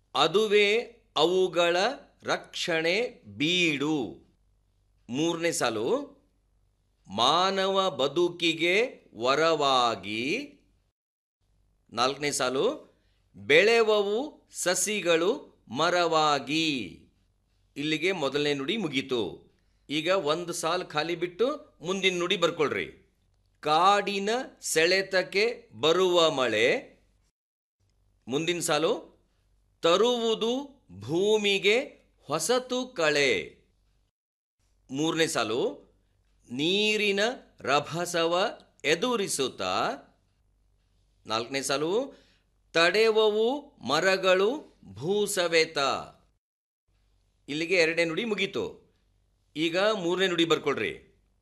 ಅದುವೇ ಅವುಗಳ ರಕ್ಷಣೆ ಬೀಡು ಮೂರನೇ ಸಾಲು ಮಾನವ ಬದುಕಿಗೆ ವರವಾಗಿ ನಾಲ್ಕನೇ ಸಾಲು ಬೆಳೆವವು ಸಸಿಗಳು ಮರವಾಗಿ ಇಲ್ಲಿಗೆ ಮೊದಲನೇ ನುಡಿ ಮುಗೀತು ಈಗ ಒಂದು ಸಾಲು ಖಾಲಿ ಬಿಟ್ಟು ಮುಂದಿನ ನುಡಿ ಬರ್ಕೊಳ್ರಿ ಕಾಡಿನ ಸೆಳೆತಕ್ಕೆ ಬರುವ ಮಳೆ ಮುಂದಿನ ಸಾಲು ತರುವುದು ಭೂಮಿಗೆ ಹೊಸತು ಕಳೆ ಮೂರನೇ ಸಾಲು ನೀರಿನ ರಭಸವ ಎದುರಿಸುತ್ತಾ ನಾಲ್ಕನೇ ಸಾಲು ತಡೆವವು ಮರಗಳು ಭೂಸವೆತ ಇಲ್ಲಿಗೆ ಎರಡನೇ ನುಡಿ ಮುಗೀತು ಈಗ ಮೂರನೇ ನುಡಿ ಬರ್ಕೊಳ್ರಿ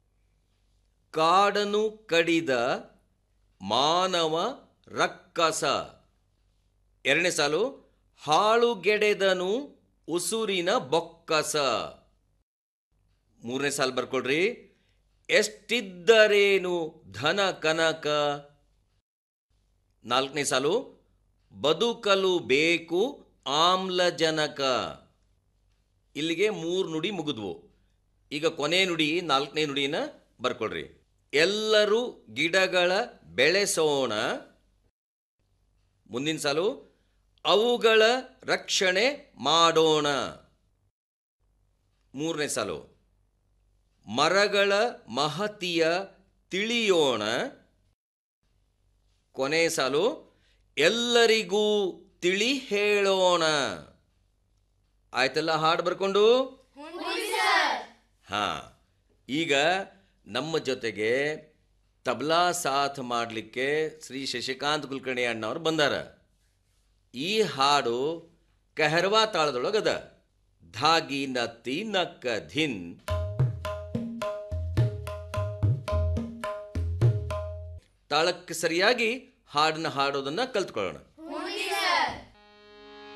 ಕಾಡನು ಕಡಿದ ಮಾನವ ರಕ್ಕಸ ಎರಡನೇ ಸಾಲು ಹಾಳುಗೆಡೆದನು ಉಸುರಿನ ಬೊಕ್ಕಸ ಮೂರನೇ ಸಾಲು ಬರ್ಕೊಳ್ರಿ ಎಷ್ಟಿದ್ದರೇನು ಧನ ಕನಕ ನಾಲ್ಕನೇ ಸಾಲು ಬದುಕಲು ಬೇಕು ಆಮ್ಲಜನಕ ಇಲ್ಲಿಗೆ ಮೂರು ನುಡಿ ಮುಗಿದ್ವು ಈಗ ಕೊನೆ ನುಡಿ ನಾಲ್ಕನೇ ನುಡಿನ ಬರ್ಕೊಳ್ರಿ ಎಲ್ಲರೂ ಗಿಡಗಳ ಬೆಳೆಸೋಣ ಮುಂದಿನ ಸಾಲು ಅವುಗಳ ರಕ್ಷಣೆ ಮಾಡೋಣ ಮೂರನೇ ಸಾಲು ಮರಗಳ ಮಹತಿಯ ತಿಳಿಯೋಣ ಕೊನೆ ಸಾಲು ಎಲ್ಲರಿಗೂ ತಿಳಿ ಹೇಳೋಣ ಆಯ್ತಲ್ಲ ಹಾಡು ಬರ್ಕೊಂಡು ಹಾ ಈಗ ನಮ್ಮ ಜೊತೆಗೆ ತಬಲಾ ಸಾಥ್ ಮಾಡಲಿಕ್ಕೆ ಶ್ರೀ ಶಶಿಕಾಂತ್ ಕುಲಕರ್ಣಿ ಅಣ್ಣವ್ರು ಬಂದಾರ ಈ ಹಾಡು ಕಹರ್ವಾ ತಾಳದೊಳಗದ ಧಾಗಿ ನತ್ತಿ ನಕ್ಕ ಧಿನ್ ತಾಳಕ್ಕೆ ಸರಿಯಾಗಿ ಹಾಡನ್ನ ಹಾಡೋದನ್ನ ಕಲ್ತ್ಕೊಳ್ಳೋಣ